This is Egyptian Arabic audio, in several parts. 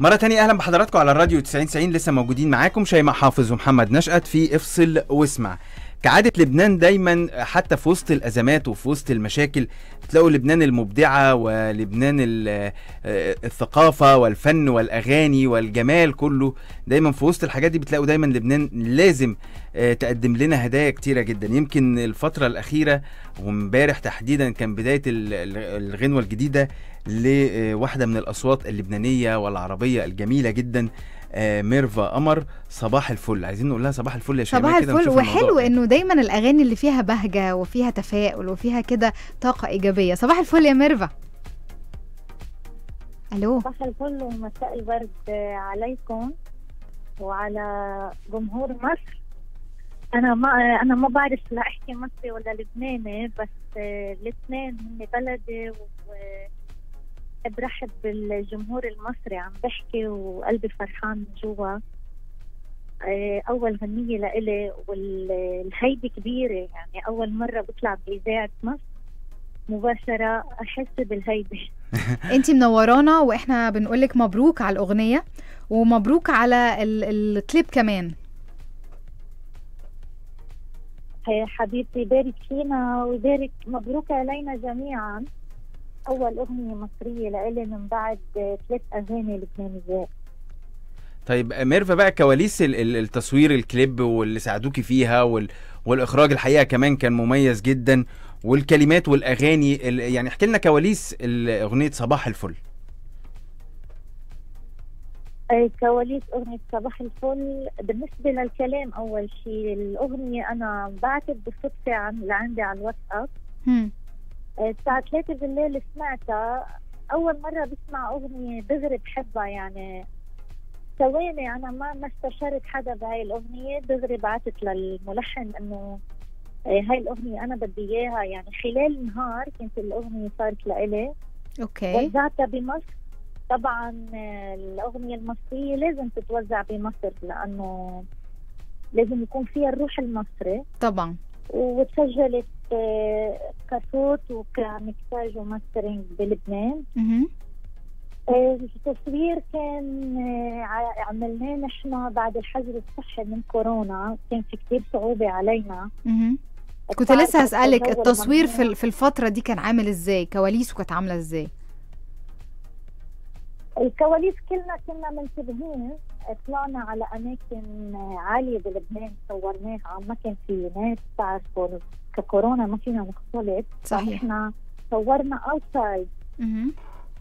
مرة تانية أهلا بحضراتكم على الراديو 90 90 لسه موجودين معاكم شيماء حافظ ومحمد نشأت في افصل واسمع كعادة لبنان دايما حتى في وسط الأزمات وفي وسط المشاكل تلاقوا لبنان المبدعة ولبنان ال- آه، الثقافة والفن والأغاني والجمال كله دايما في وسط الحاجات دي بتلاقوا دايما لبنان لازم آه، تقدم لنا هدايا كتيرة جدا يمكن الفترة الأخيرة وامبارح تحديدا كان بداية ال- ال- الغنوة الجديدة لواحدة من الأصوات اللبنانية والعربية الجميلة جدا آه، ميرفا قمر صباح الفل عايزين نقول لها صباح الفل يا شيماء صباح كده الفل ونشوف الموضوع وحلو إيه. انه دايما الاغاني اللي فيها بهجه وفيها تفاؤل وفيها كده طاقه ايجابيه صباح الفل يا ميرفا الو صباح الفل ومساء الورد عليكم وعلى جمهور مصر انا ما انا ما بعرف لا احكي مصري ولا لبناني بس الاثنين هم بلدي و برحب بالجمهور المصري عم بحكي وقلبي فرحان من جوا آه، اول غنية لإلي والهيدي كبيرة يعني أول مرة بطلع بإذاعة مصر مباشرة أحس بالهيدي انتي منورانا واحنا بنقولك مبروك على الاغنيه ومبروك على ال- الكليب كمان هي حبيبتي يبارك فينا ويبارك مبروك علينا جميعا أول أغنية مصرية لإلي من بعد ثلاث أغاني لبنانيات طيب ميرفا بقى كواليس ال- ال- التصوير الكليب واللي ساعدوكي فيها وال... والاخراج الحقيقه كمان كان مميز جدا والكلمات والاغاني ال... يعني احكي لنا كواليس ال- اغنيه صباح الفل آه، كواليس أغنية صباح الفل بالنسبة للكلام أول شيء الأغنية أنا بعتت بالصدفة عن لعندي على الواتساب هم. آه، الساعة 3 بالليل سمعتها أول مرة بسمع أغنية دغري بحبها يعني ثواني أنا ما ما استشرت حدا بهاي الأغنية دغري بعتت للملحن إنه آه، هاي الأغنية أنا بدي إياها يعني خلال النهار كانت الأغنية صارت لإلي اوكي وزعتها بمصر طبعا آه، الأغنية المصرية لازم تتوزع بمصر لأنه لازم يكون فيها الروح المصري طبعا وتسجلت آه، كصوت وكمكساج وماسترينج بلبنان مهم. آه، التصوير كان آه، ع- عملناه نحن بعد الحجر الصحي من كورونا كان في كتير صعوبة علينا مهم. كنت بتعرف لسه هسألك الجو التصوير في الممنوع. ال- في الفترة دي كان عامل ازاي كواليسه كانت عاملة ازاي الكواليس كلنا كنا منتبهين طلعنا على اماكن عاليه بلبنان صورناها ما كان في ناس تعرفوا ككورونا ما فينا نختلط صحيح. فنحن صورنا اوتسايد مهم.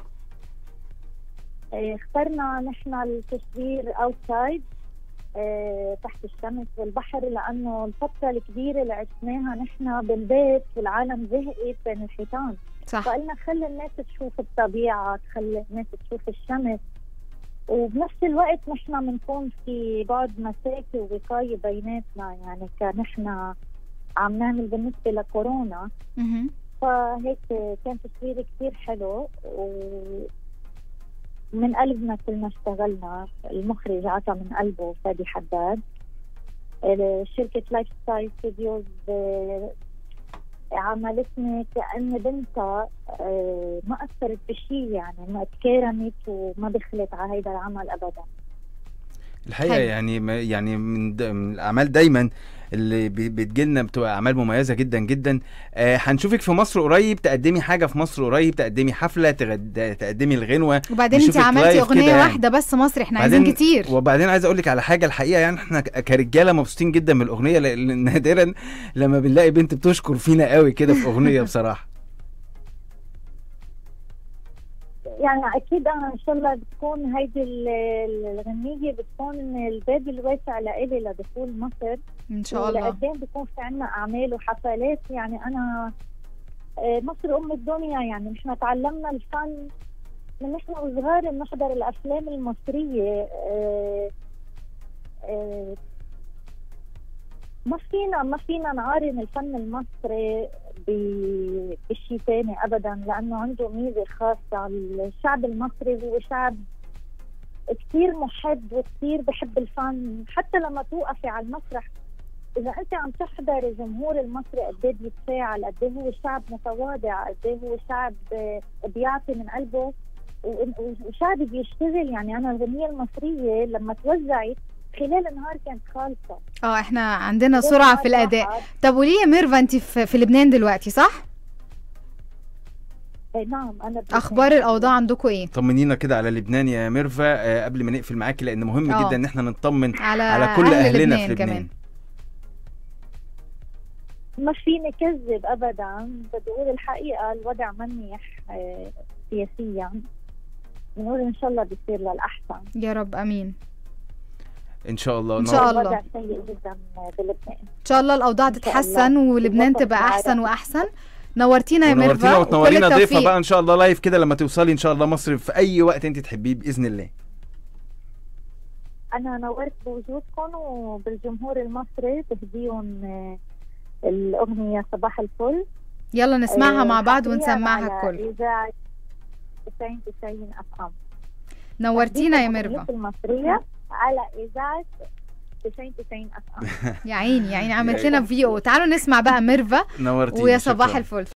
اخترنا نحن التصوير اوتسايد تحت الشمس والبحر لانه الفتره الكبيره اللي عشناها نحن بالبيت والعالم زهقت بين الحيطان صح فقلنا خلي الناس تشوف الطبيعة خلي الناس تشوف الشمس وبنفس الوقت نحن بنكون في بعد مساكي ووقاية بيناتنا يعني كنحن عم نعمل بالنسبة لكورونا مهم. فهيك كان تصوير كتير حلو و من قلبنا كلنا اشتغلنا المخرج عطى من قلبه فادي حداد ال- شركة لايف ستايل ستوديوز آه، عملتني كأني بنتها آه، ما أثرت بشيء يعني ما تكرمت وما دخلت على هيدا العمل أبدا الحقيقه حلو. يعني ما- يعني من, د... من الاعمال دايما اللي بتجي لنا بتبقى اعمال مميزه جدا جدا آه هنشوفك في مصر قريب تقدمي حاجه في مصر قريب تقدمي حفله تغد... تقدمي الغنوه وبعدين انت نشوفك عملتي لايف اغنية كده يعني. واحدة بس مصري احنا عايزين بعدين- كتير وبعدين عايز اقول لك على حاجه الحقيقه يعني احنا ك- كرجاله مبسوطين جدا من الاغنيه لان نادرا لما بنلاقي بنت بتشكر فينا قوي كده في اغنيه بصراحه يعني أكيد أنا إن شاء الله بتكون هيدي ال- الغنية بتكون الباب الواسع لإلي لدخول مصر ان شاء الله ولقدام بيكون في عنا اعمال وحفلات يعني انا آه، مصر ام الدنيا يعني مش تعلمنا الفن من نحن وصغار بنحضر الافلام المصريه آه، آه، ما فينا ما فينا نقارن الفن المصري ب- بشيء تاني ابدا لانه عنده ميزه خاصه الشعب المصري هو شعب كثير محب وكثير بحب الفن حتى لما توقفي على المسرح اذا انت عم تحضر الجمهور المصري قد ايه بيتفاعل قد ايه هو شعب متواضع قد ايه هو شعب آه، بيعطي من قلبه و- و- وشعبي بيشتغل يعني انا الغنيه المصريه لما توزعت خلال النهار كانت خالصه اه احنا عندنا خلال سرعه النهار في الاداء راحت. طب قولي لي يا ميرفا انت في, في لبنان دلوقتي صح إيه نعم انا اخبار الاوضاع عندكم ايه طمنينا كده على لبنان يا ميرفا آه، قبل ما نقفل معاكي لان مهم آه. جدا ان احنا نطمن على على كل أهل اهلنا لبنان في لبنان كمان ما فيني كذب ابدا بدي اقول الحقيقه الوضع منيح آه، سياسيا بنقول ان شاء الله بيصير للاحسن يا رب امين ان شاء الله إن شاء الله. الوضع سيء جدا بلبنان ان شاء الله الاوضاع إن شاء تتحسن الله. ولبنان الوطن تبقى العربي. احسن واحسن نورتينا يا ونورتينا ميرفا وتنورينا وكل ضيفه التوفيق. بقى ان شاء الله لايف كده لما توصلي ان شاء الله مصر في اي وقت انت تحبيه باذن الله انا نورت بوجودكم وبالجمهور المصري تهديهم آه، الاغنيه صباح الفل يلا نسمعها آه، مع بعض حصرياً ونسمعها على الكل اذاعه 90 90 اف ام نورتينا يا تهديكم ميرفا أغنية المصريه على اذاعه 90 90 اف ام يا عيني يا عيني عملت لنا فيديو تعالوا نسمع بقى ميرفا نورتينا ويا صباح شكراً. الفل